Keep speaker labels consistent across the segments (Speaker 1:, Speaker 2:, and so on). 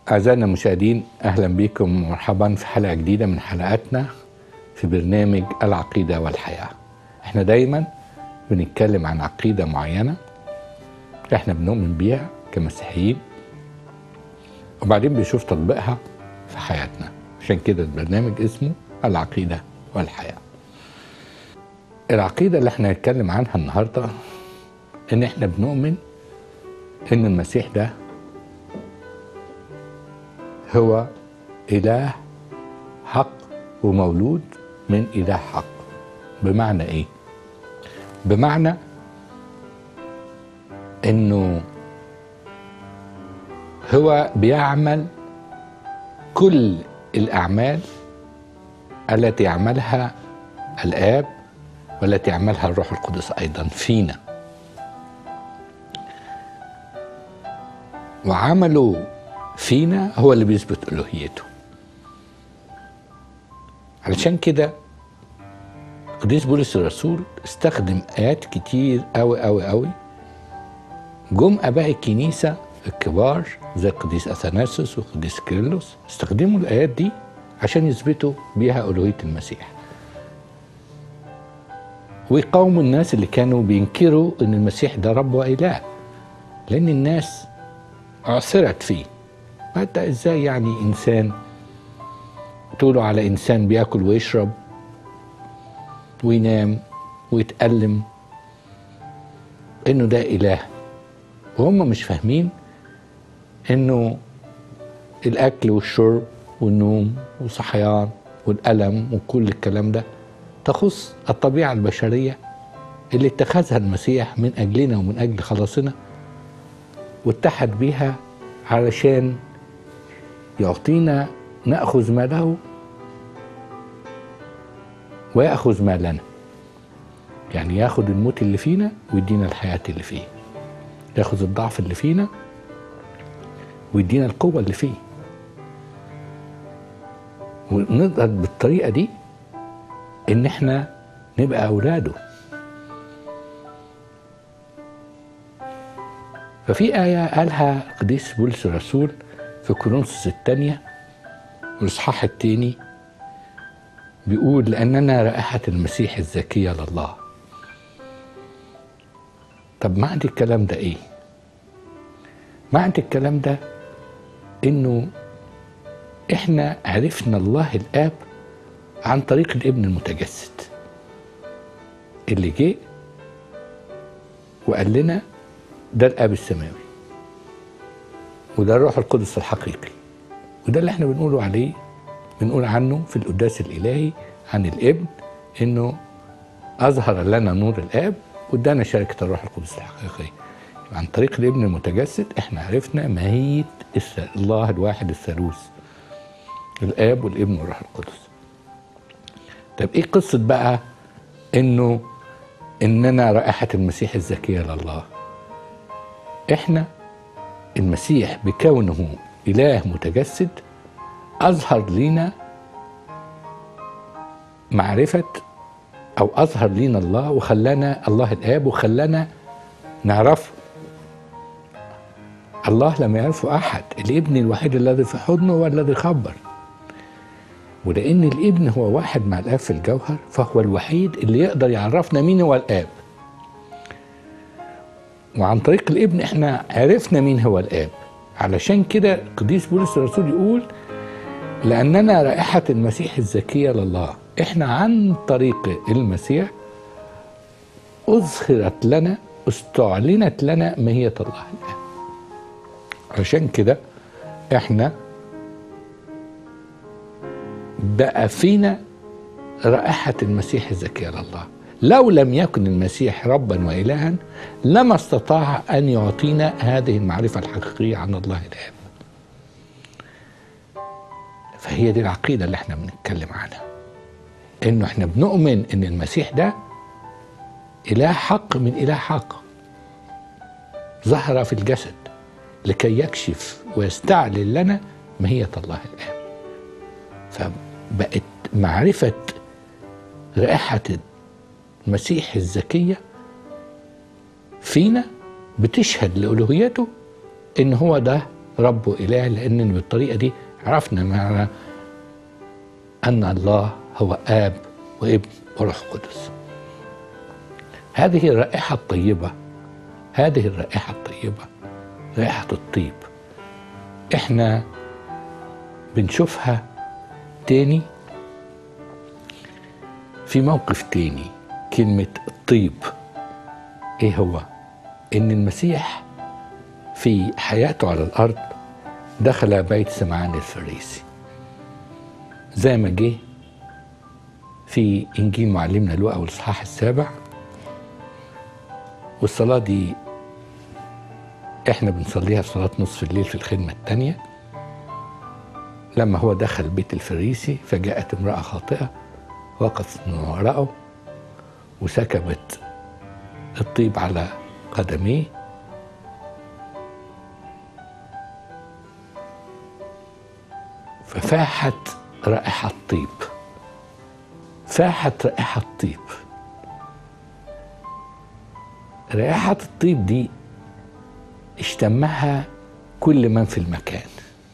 Speaker 1: أعزائنا المشاهدين أهلا بكم ومرحبا في حلقة جديدة من حلقاتنا في برنامج العقيدة والحياة احنا دايما بنتكلم عن عقيدة معينة احنا بنؤمن بيها كمسيحيين وبعدين بنشوف تطبيقها في حياتنا عشان كده البرنامج اسمه العقيدة والحياة العقيدة اللي احنا هنتكلم عنها النهاردة ان احنا بنؤمن ان المسيح ده هو إله حق ومولود من إله حق بمعنى إيه؟ بمعنى إنه هو بيعمل كل الأعمال التي يعملها الآب والتي يعملها الروح القدس أيضا فينا وعمله فينا هو اللي بيثبت الوهيته علشان كده قديس بولس الرسول استخدم ايات كتير قوي قوي قوي جم اباء الكنيسه الكبار زي القديس اثناسوس والقديس كيرلس استخدموا الايات دي عشان يثبتوا بيها الوهيه المسيح ويقاوموا الناس اللي كانوا بينكروا ان المسيح ده رب واله لان الناس عثرت فيه انت ازاي يعني انسان تقولوا على انسان بياكل ويشرب وينام ويتألم انه ده اله وهم مش فاهمين انه الاكل والشرب والنوم والصحيان والالم وكل الكلام ده تخص الطبيعه البشريه اللي اتخذها المسيح من اجلنا ومن اجل خلاصنا واتحد بيها علشان يعطينا ناخذ ما له وياخذ ما لنا يعني ياخذ الموت اللي فينا ويدينا الحياه اللي فيه ياخذ الضعف اللي فينا ويدينا القوه اللي فيه ونقدر بالطريقه دي ان احنا نبقى اولاده ففي آية قالها قديس بولس الرسول في كورنثوس الثانية والإصحاح الثاني بيقول لأننا رائحة المسيح الزكية لله طب معنى الكلام ده إيه؟ معنى الكلام ده إنه إحنا عرفنا الله الآب عن طريق الابن المتجسد اللي جه وقال لنا ده الاب السماوي وده الروح القدس الحقيقي وده اللي احنا بنقوله عليه بنقول عنه في القداس الالهي عن الابن انه اظهر لنا نور الاب وادانا شركه الروح القدس الحقيقيه عن طريق الابن المتجسد احنا عرفنا ماهيه الله الواحد الثالوث الاب والابن والروح القدس طب ايه قصه بقى انه اننا رائحه المسيح الزكيه لله احنا المسيح بكونه اله متجسد اظهر لنا معرفه او اظهر لنا الله وخلانا الله الاب وخلانا نعرفه الله لم يعرفه احد الابن الوحيد الذي في حضنه هو الذي خبر ولان الابن هو واحد مع الاب في الجوهر فهو الوحيد اللي يقدر يعرفنا مين هو الاب وعن طريق الابن احنا عرفنا مين هو الاب علشان كده قديس بولس الرسول يقول لاننا رائحه المسيح الزكيه لله احنا عن طريق المسيح اظهرت لنا استعلنت لنا ماهيه الله الاب عشان كده احنا بقى فينا رائحه المسيح الزكيه لله لو لم يكن المسيح ربا والها لما استطاع ان يعطينا هذه المعرفه الحقيقيه عن الله الاب. فهي دي العقيده اللي احنا بنتكلم عنها. انه احنا بنؤمن ان المسيح ده اله حق من اله حق. ظهر في الجسد لكي يكشف ويستعلن لنا ماهيه الله الاب. فبقت معرفه رائحه المسيح الزكية فينا بتشهد لألوهيته إن هو ده رب وإله لأن بالطريقة دي عرفنا معنى أن الله هو آب وابن وروح قدس هذه الرائحة الطيبة هذه الرائحة الطيبة رائحة الطيب احنا بنشوفها تاني في موقف تاني كلمة الطيب ايه هو ان المسيح في حياته على الارض دخل بيت سمعان الفريسي زي ما جه في انجيل معلمنا لوقا والاصحاح السابع والصلاه دي احنا بنصليها في صلاه نصف الليل في الخدمه الثانيه لما هو دخل بيت الفريسي فجاءت امراه خاطئه وقفت من وراءه وسكبت الطيب على قدميه ففاحت رائحة طيب فاحت رائحة طيب رائحة الطيب دي اشتمها كل من في المكان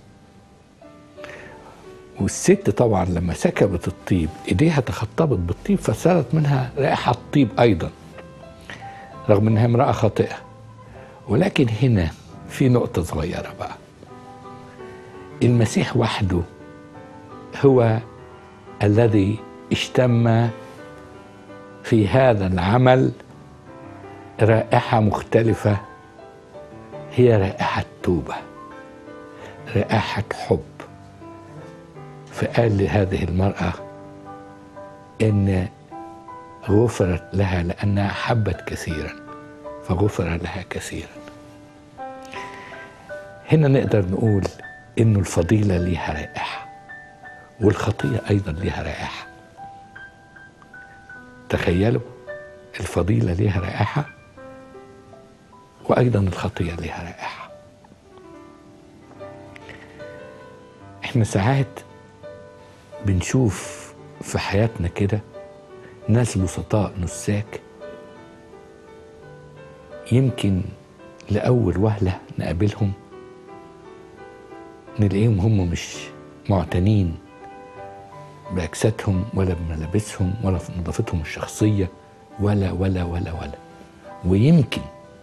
Speaker 1: والست طبعا لما سكبت الطيب ايديها تخطبت بالطيب فصارت منها رائحة طيب ايضا رغم انها امرأة خاطئة ولكن هنا في نقطة صغيرة بقى المسيح وحده هو الذي اشتم في هذا العمل رائحة مختلفة هي رائحة توبة رائحة حب فقال لهذه المرأة إن غفرت لها لأنها حبت كثيرا فغفر لها كثيرا هنا نقدر نقول إنه الفضيلة ليها رائحة والخطية أيضا ليها رائحة تخيلوا الفضيلة ليها رائحة وأيضا الخطية ليها رائحة احنا ساعات بنشوف في حياتنا كده ناس بسطاء نساك يمكن لأول وهلة نقابلهم نلاقيهم هم مش معتنين بأجسادهم ولا بملابسهم ولا في نظافتهم الشخصية ولا ولا ولا ولا ويمكن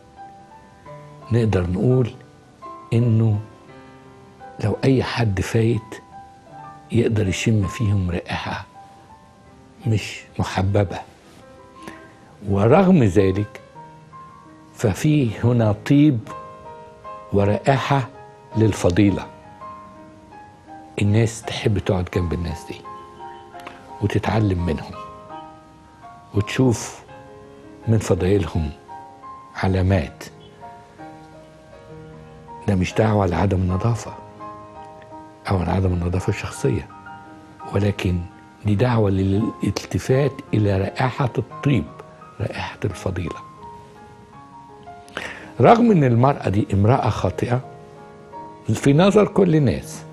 Speaker 1: نقدر نقول إنه لو أي حد فايت يقدر يشم فيهم رائحة مش محببة ورغم ذلك ففي هنا طيب ورائحة للفضيلة الناس تحب تقعد جنب الناس دي وتتعلم منهم وتشوف من فضائلهم علامات ده مش دعوة لعدم النظافة أو لعدم النظافة الشخصية ولكن دي دعوة للالتفات إلى رائحة الطيب رائحة الفضيلة رغم أن المرأة دي امرأة خاطئة في نظر كل الناس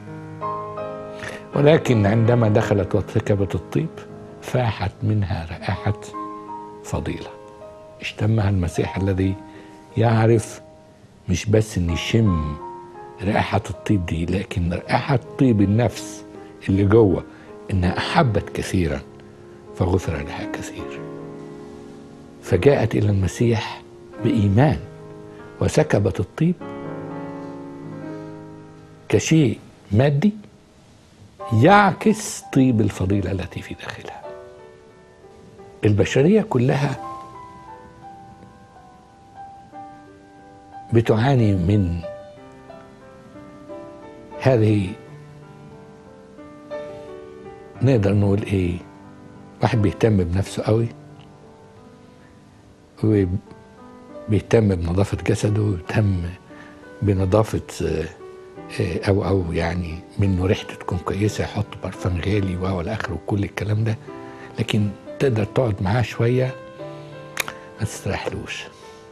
Speaker 1: ولكن عندما دخلت وارتكبت الطيب فاحت منها رائحة فضيلة اشتمها المسيح الذي يعرف مش بس ان يشم رائحة الطيب دي لكن رائحة طيب النفس اللي جوه انها احبت كثيرا فغفر لها كثير فجاءت الى المسيح بايمان وسكبت الطيب كشيء مادي يعكس طيب الفضيله التي في داخلها البشريه كلها بتعاني من هذه نقدر نقول ايه واحد بيهتم بنفسه قوي وبيهتم بنظافة جسده ويهتم بنظافة أو أو يعني منه ريحته تكون كويسة يحط برفان غالي وهو الآخر وكل الكلام ده لكن تقدر تقعد معاه شوية ما تستريحلوش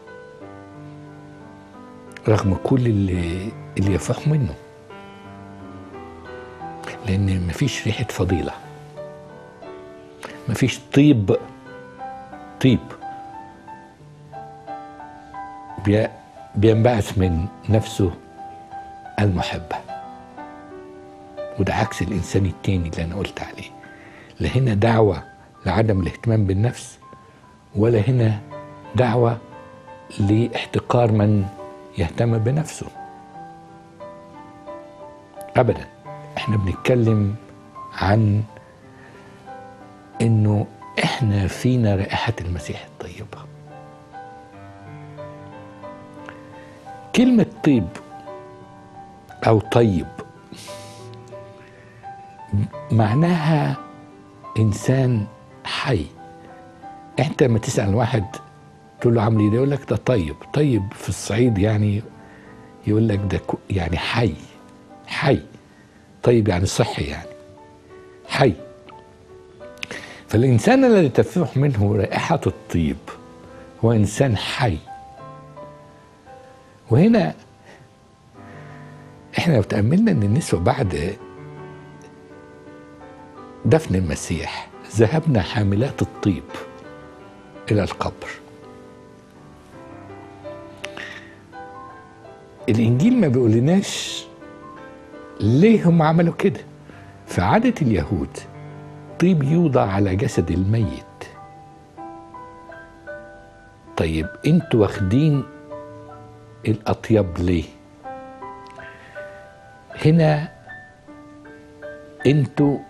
Speaker 1: رغم كل اللي اللي يفوح منه لان مفيش ريحه فضيله مفيش طيب طيب بينبعث من نفسه المحبة وده عكس الإنسان التاني اللي أنا قلت عليه لا هنا دعوة لعدم الاهتمام بالنفس ولا هنا دعوة لاحتقار من يهتم بنفسه أبدا احنا بنتكلم عن انه احنا فينا رائحة المسيح الطيبة كلمة طيب أو طيب معناها إنسان حي أنت لما تسأل واحد تقول له عامل إيه ده يقول لك ده طيب طيب في الصعيد يعني يقول لك ده يعني حي حي طيب يعني صحي يعني حي فالإنسان الذي تفوح منه رائحة الطيب هو إنسان حي وهنا احنا لو تأملنا ان النسوة بعد دفن المسيح ذهبنا حاملات الطيب إلى القبر الإنجيل ما بيقولناش ليه هم عملوا كده في عادة اليهود طيب يوضع على جسد الميت طيب انتوا واخدين الأطيب ليه هنا انتوا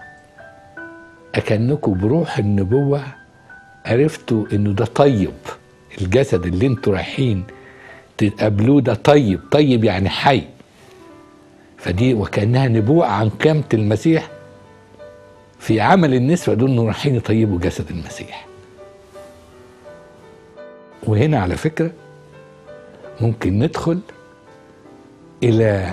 Speaker 1: أكنكم بروح النبوة عرفتوا إنه ده طيب الجسد اللي انتوا رايحين تقابلوه ده طيب طيب يعني حي فدي وكأنها نبوءة عن قيامة المسيح في عمل النسوة دول إنه رايحين يطيبوا جسد المسيح وهنا على فكرة ممكن ندخل إلى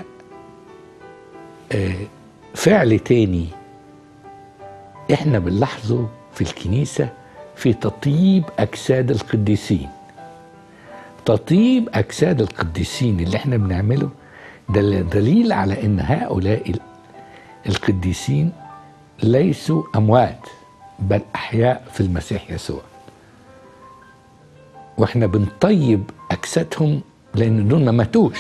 Speaker 1: فعل تاني احنا بنلاحظه في الكنيسة في تطيب أجساد القديسين تطيب أجساد القديسين اللي احنا بنعمله ده دليل على أن هؤلاء القديسين ليسوا أموات بل أحياء في المسيح يسوع واحنا بنطيب أجسادهم لأن دول ما ماتوش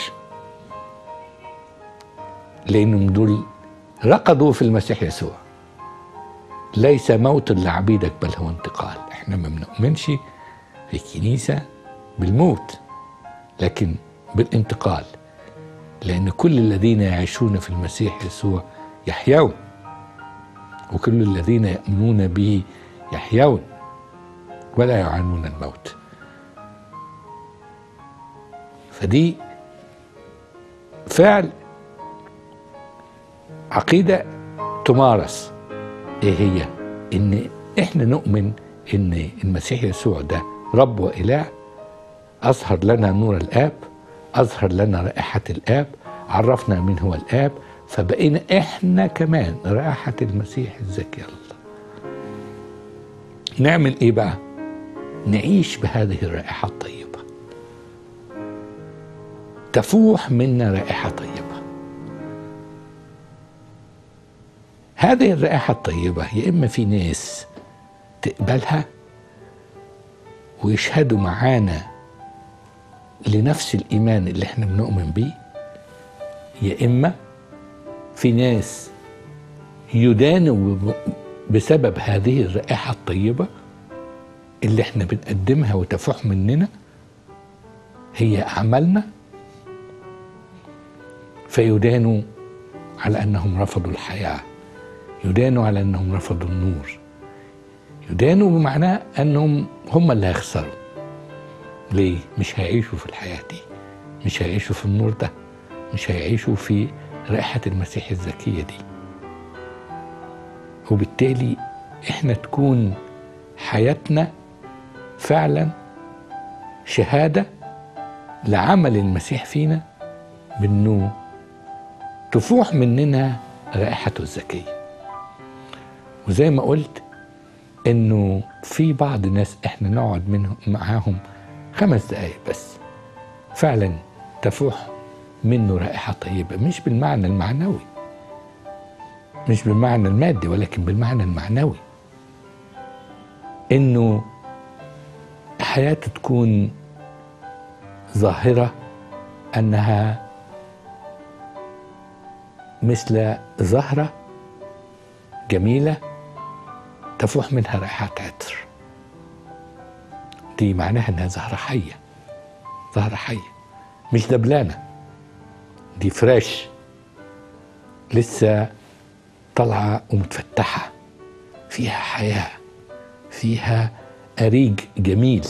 Speaker 1: لأنهم دول رقدوا في المسيح يسوع ليس موت لعبيدك بل هو انتقال احنا ما بنؤمنش في الكنيسة بالموت لكن بالانتقال لأن كل الذين يعيشون في المسيح يسوع يحيون وكل الذين يؤمنون به يحيون ولا يعانون الموت فدي فعل عقيدة تمارس ايه هي ان احنا نؤمن ان المسيح يسوع ده رب واله اظهر لنا نور الاب اظهر لنا رائحة الاب عرفنا من هو الاب فبقينا احنا كمان رائحة المسيح الزكي الله نعمل ايه بقى نعيش بهذه الرائحة الطيبة تفوح منا رائحة طيبة هذه الرائحة الطيبة يا إما في ناس تقبلها ويشهدوا معانا لنفس الإيمان اللي احنا بنؤمن بيه يا إما في ناس يدانوا بسبب هذه الرائحة الطيبة اللي احنا بنقدمها وتفوح مننا هي أعمالنا فيدانوا على أنهم رفضوا الحياة يدانوا على أنهم رفضوا النور يدانوا بمعناه أنهم هم اللي هيخسروا ليه؟ مش هيعيشوا في الحياة دي مش هيعيشوا في النور ده مش هيعيشوا في رائحة المسيح الزكية دي وبالتالي احنا تكون حياتنا فعلا شهادة لعمل المسيح فينا بانه تفوح مننا رائحته الزكية وزي ما قلت انه في بعض الناس احنا نقعد منهم معاهم خمس دقايق بس فعلا تفوح منه رائحة طيبة مش بالمعنى المعنوي مش بالمعنى المادي ولكن بالمعنى المعنوي انه حياته تكون ظاهرة انها مثل زهرة جميلة تفوح منها رائحة عطر دي معناها انها زهرة حية زهرة حية مش دبلانة دي فريش لسه طالعة ومتفتحة فيها حياة فيها أريج جميل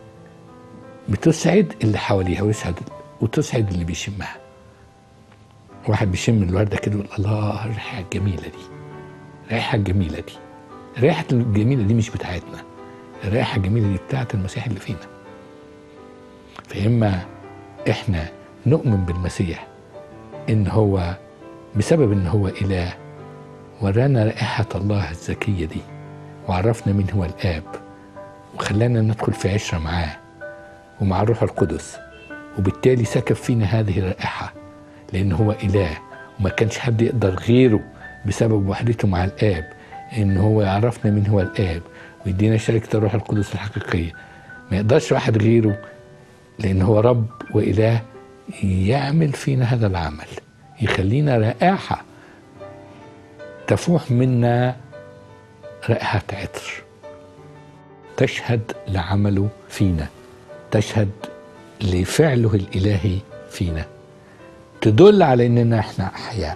Speaker 1: بتسعد اللي حواليها ويسعد وتسعد اللي بيشمها واحد بيشم الوردة كده يقول الله الريحة الجميلة دي الريحة الجميلة دي الريحة الجميلة دي مش بتاعتنا الريحة الجميلة دي بتاعت المسيح اللي فينا فإما إحنا نؤمن بالمسيح إن هو بسبب إن هو إله ورانا رائحة الله الزكية دي وعرفنا مين هو الآب وخلانا ندخل في عشرة معاه ومع الروح القدس وبالتالي سكب فينا هذه الرائحة لأن هو إله وما كانش حد يقدر غيره بسبب وحدته مع الآب إن هو يعرفنا مين هو الآب ويدينا شركة الروح القدس الحقيقية ما يقدرش واحد غيره لأن هو رب وإله يعمل فينا هذا العمل يخلينا رائحة تفوح منا رائحة عطر تشهد لعمله فينا تشهد لفعله الإلهي فينا تدل على إننا إحنا أحياء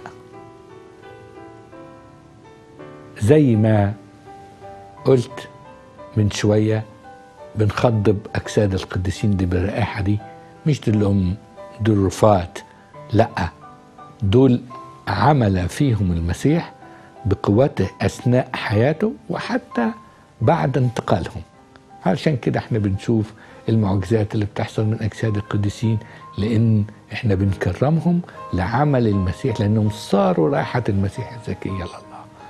Speaker 1: زي ما قلت من شوية بنخضب أجساد القديسين دي بالرائحة دي مش دول دول رفات لأ دول عمل فيهم المسيح بقوته أثناء حياته وحتى بعد انتقالهم علشان كده احنا بنشوف المعجزات اللي بتحصل من أجساد القديسين لأن احنا بنكرمهم لعمل المسيح لأنهم صاروا رائحة المسيح الزكية لله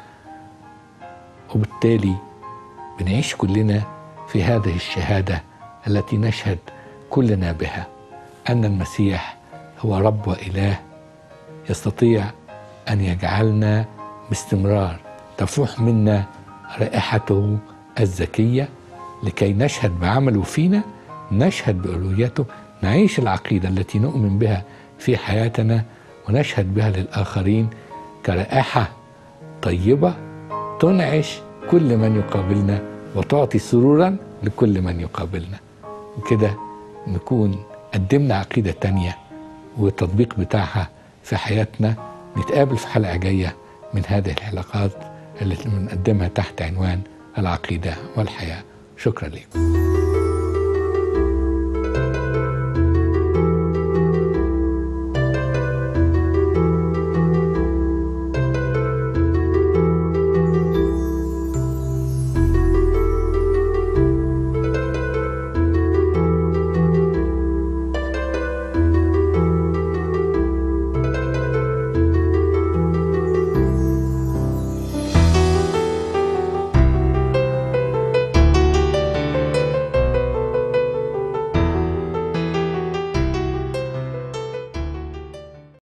Speaker 1: وبالتالي بنعيش كلنا في هذه الشهادة التي نشهد كلنا بها أن المسيح هو رب وإله يستطيع أن يجعلنا باستمرار تفوح منا رائحته الزكية لكي نشهد بعمله فينا نشهد بألوهيته نعيش العقيدة التي نؤمن بها في حياتنا ونشهد بها للآخرين كرائحة طيبة تنعش كل من يقابلنا وتعطي سرورا لكل من يقابلنا وكده نكون قدمنا عقيدة تانية والتطبيق بتاعها في حياتنا نتقابل في حلقة جاية من هذه الحلقات التي بنقدمها تحت عنوان العقيدة والحياة شكرا لكم